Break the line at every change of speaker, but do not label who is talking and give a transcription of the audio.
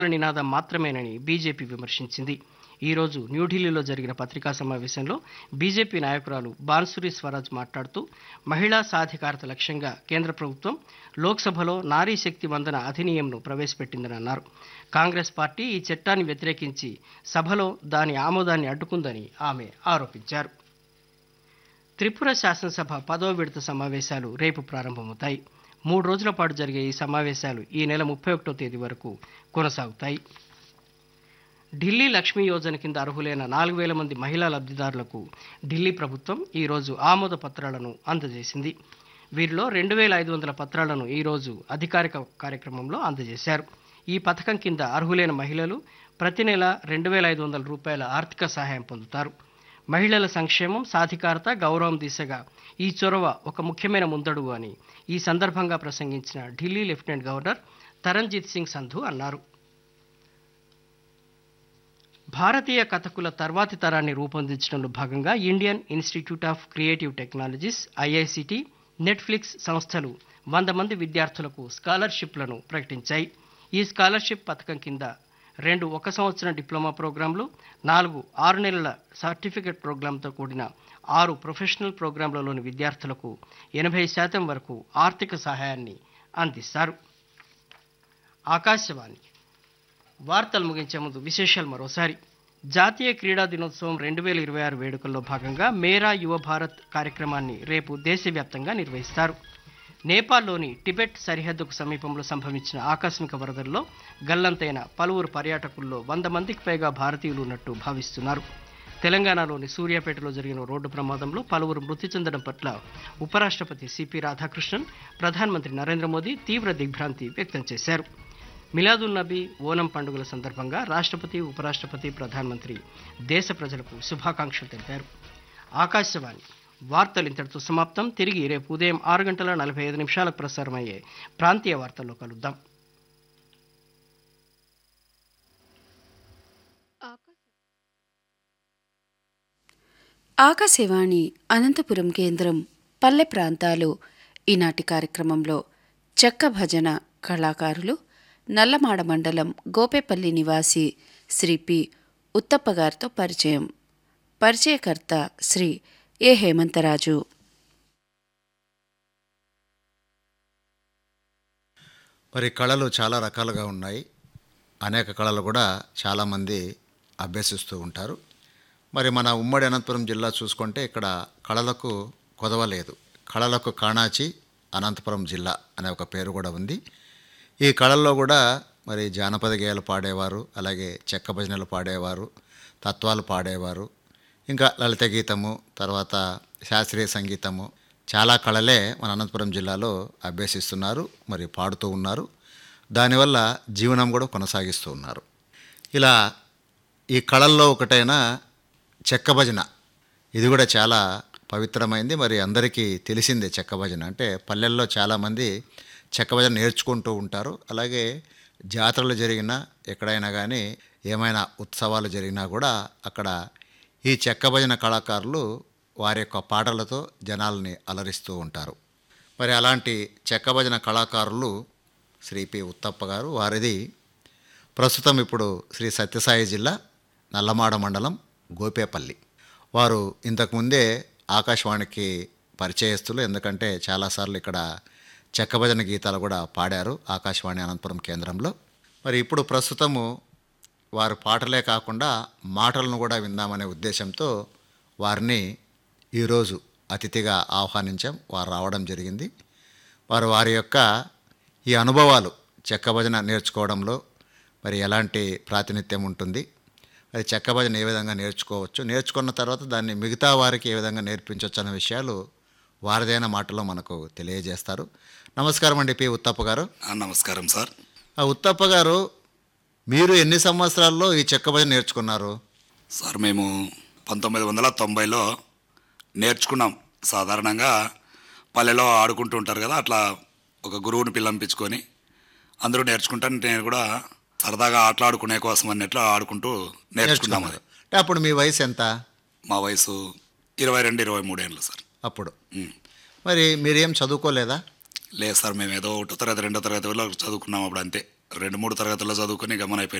నినాదం మాత్రమేనని బీజేపీ విమర్శించింది ఈ రోజు న్యూఢిల్లీలో జరిగిన పత్రికా సమావేశంలో బీజేపీ నాయకురాలు బాన్సురి స్వరాజ్ మాట్లాడుతూ మహిళా సాధికారత లక్ష్యంగా కేంద్ర ప్రభుత్వం లోక్సభలో నారీ శక్తి వందన అధినియంను ప్రవేశపెట్టిందని అన్నారు కాంగ్రెస్ పార్టీ ఈ చట్టాన్ని వ్యతిరేకించి సభలో దాని ఆమోదాన్ని అడ్డుకుందని ఆమె ఆరోపించారు త్రిపుర శాసనసభ పదో విడత సమావేశాలు రేపు ప్రారంభమవుతాయి మూడు రోజుల పాటు జరిగే ఈ సమావేశాలు ఈ నెల ముప్పై ఒకటో తేదీ వరకు కొనసాగుతాయి ఢిల్లీ లక్ష్మీ యోజన కింద అర్హులైన నాలుగు వేల మంది మహిళా లబ్ధిదారులకు ఢిల్లీ ప్రభుత్వం ఈ రోజు ఆమోద పత్రాలను అందజేసింది వీరిలో రెండు వేల ఐదు వందల పత్రాలను ఈ రోజు అధికారిక కార్యక్రమంలో అందజేశారు ఈ పథకం కింద అర్హులైన మహిళలు ప్రతి నెల రెండు వేల ఐదు వందల రూపాయల ఆర్థిక సహాయం పొందుతారు మహిళల సంక్షేమం సాధికారత గౌరవం దిశగా ఈ చొరవ ఒక ముఖ్యమైన ముందడుగు అని ఈ సందర్భంగా ప్రసంగించిన ఢిల్లీ లెఫ్టినెంట్ గవర్నర్ తరణ్జిత్ సింగ్ సంధు అన్నారు భారతీయ కథకుల తర్వాతి తరాన్ని రూపొందించడంలో భాగంగా Indian Institute of Creative Technologies IICT Netflix సంస్థలు వంద మంది విద్యార్థులకు స్కాలర్షిప్లను ప్రకటించాయి ఈ స్కాలర్షిప్ పథకం కింద రెండు ఒక సంవత్సరం డిప్లొమా ప్రోగ్రాంలు నాలుగు ఆరు నెలల సర్టిఫికెట్ ప్రోగ్రాంతో కూడిన ఆరు ప్రొఫెషనల్ ప్రోగ్రాంలలోని విద్యార్థులకు ఎనభై శాతం వరకు ఆర్థిక సహాయాన్ని అందిస్తారు ఆకాశవాణి వార్తలు ముగించే ముందు విశేషాలు మరోసారి జాతీయ క్రీడా దినోత్సవం రెండు వేల ఇరవై ఆరు వేడుకల్లో భాగంగా మేరా యువ భారత్ కార్యక్రమాన్ని రేపు దేశవ్యాప్తంగా నిర్వహిస్తారు నేపాల్లోని టిబెట్ సరిహద్దుకు సమీపంలో సంభవించిన ఆకస్మిక వరదల్లో గల్లంతైన పలువురు పర్యాటకుల్లో వంద మందికి పైగా భారతీయులు ఉన్నట్టు భావిస్తున్నారు తెలంగాణలోని సూర్యాపేటలో జరిగిన రోడ్డు ప్రమాదంలో పలువురు మృతి చెందడం పట్ల ఉపరాష్ట్రపతి సిపి రాధాకృష్ణన్ ప్రధానమంత్రి నరేంద్ర మోదీ తీవ్ర దిగ్భ్రాంతి వ్యక్తం చేశారు మిలాదున్ నబీ ఓనం పండుగల సందర్భంగా రాష్ట్రపతి ఉపరాష్ట్రపతి ప్రధానమంత్రి దేశ ప్రజలకు శుభాకాంక్షలు తెలిపారు ఆకాశవాణి వార్తలు ఇంతటితో సమాప్తం తిరిగి రేపు ఉదయం ఆరు గంటల నలభై ఐదు నిమిషాలకు ప్రసారమయ్యే ప్రాంతీయ వార్తల్లో కలుద్దాం
ఆకాశవాణి అనంతపురం కేంద్రం పల్లె ప్రాంతాలు ఈనాటి కార్యక్రమంలో చెక్క భజన కళాకారులు నల్లమాడ మండలం గోపేపల్లి నివాసి శ్రీ పి ఉత్తప్ప గారితో పరిచయం పరిచయకర్త శ్రీ ఏ హేమంతరాజు
మరి కళలు చాలా రకాలుగా ఉన్నాయి అనేక కళలు కూడా చాలామంది అభ్యసిస్తూ ఉంటారు మరి మన ఉమ్మడి అనంతపురం జిల్లా చూసుకుంటే ఇక్కడ కళలకు కొదవలేదు కళలకు కాణాచి అనంతపురం జిల్లా అనే ఒక పేరు కూడా ఉంది ఈ కళల్లో కూడా మరి జానపద గేయాలు పాడేవారు అలాగే చెక్క భజనలు పాడేవారు తత్వాలు పాడేవారు ఇంకా లలిత గీతము తర్వాత శాస్త్రీయ సంగీతము చాలా కళలే మన అనంతపురం జిల్లాలో అభ్యసిస్తున్నారు మరి పాడుతూ ఉన్నారు దానివల్ల జీవనం కూడా కొనసాగిస్తూ ఉన్నారు ఇలా ఈ కళల్లో ఒకటైన చెక్క భజన ఇది కూడా చాలా పవిత్రమైంది మరి అందరికీ తెలిసిందే చెక్క భజన అంటే పల్లెల్లో చాలామంది చెక్క భజన నేర్చుకుంటూ ఉంటారు అలాగే జాతరలు జరిగినా ఎక్కడైనా కానీ ఏమైనా ఉత్సవాలు జరిగినా కూడా అక్కడ ఈ చెక్క భజన కళాకారులు వారి యొక్క పాటలతో జనాల్ని అలరిస్తూ ఉంటారు మరి అలాంటి చెక్క భజన కళాకారులు శ్రీ పి ఉత్తప్ప గారు వారిది ప్రస్తుతం ఇప్పుడు శ్రీ సత్యసాయి జిల్లా నల్లమాడ మండలం గోపేపల్లి వారు ఇంతకుముందే ఆకాశవాణికి పరిచయస్తులు ఎందుకంటే చాలాసార్లు ఇక్కడ చెక్క భజన గీతాలు కూడా పాడారు ఆకాశవాణి అనంతపురం కేంద్రంలో మరి ఇప్పుడు ప్రస్తుతము వారు పాటలే కాకుండా మాటలను కూడా విందామనే ఉద్దేశంతో వారిని ఈరోజు అతిథిగా ఆహ్వానించాం వారు రావడం జరిగింది వారు వారి యొక్క ఈ అనుభవాలు చెక్క భజన నేర్చుకోవడంలో మరి ఎలాంటి ప్రాతినిధ్యం ఉంటుంది మరి చెక్క భజన ఏ విధంగా నేర్చుకోవచ్చు నేర్చుకున్న తర్వాత దాన్ని మిగతా వారికి ఏ విధంగా నేర్పించవచ్చు అనే విషయాలు వారిదైన మాటలో మనకు తెలియజేస్తారు నమస్కారం అండి పి ఉత్తప్ప గారు
ఆ, నమస్కారం సార్
ఆ ఉత్తప్ప గారు మీరు ఎన్ని సంవత్సరాల్లో ఈ చెక్క భజన నేర్చుకున్నారు
సార్ మేము పంతొమ్మిది వందల తొంభైలో నేర్చుకున్నాం సాధారణంగా పల్లెలో ఆడుకుంటూ ఉంటారు కదా అట్లా ఒక గురువుని పిల్లంపించుకొని అందరూ నేర్చుకుంటాను నేను కూడా సరదాగా ఆటలాడుకునే కోసం అన్నట్లు ఆడుకుంటూ నేర్చుకున్నాం అది
అంటే అప్పుడు మీ వయసు ఎంత
మా వయసు ఇరవై రెండు ఇరవై మూడేళ్ళు సార్
అప్పుడు
ఉమ్.
మరి మీరేం చదువుకోలేదా
లేదు సార్ మేము ఏదో ఒకటో తరగతి రెండో తరగతి వరకు చదువుకున్నాం అప్పుడు అంతే రెండు మూడు తరగతుల్లో చదువుకొని గమనైపోయినాయి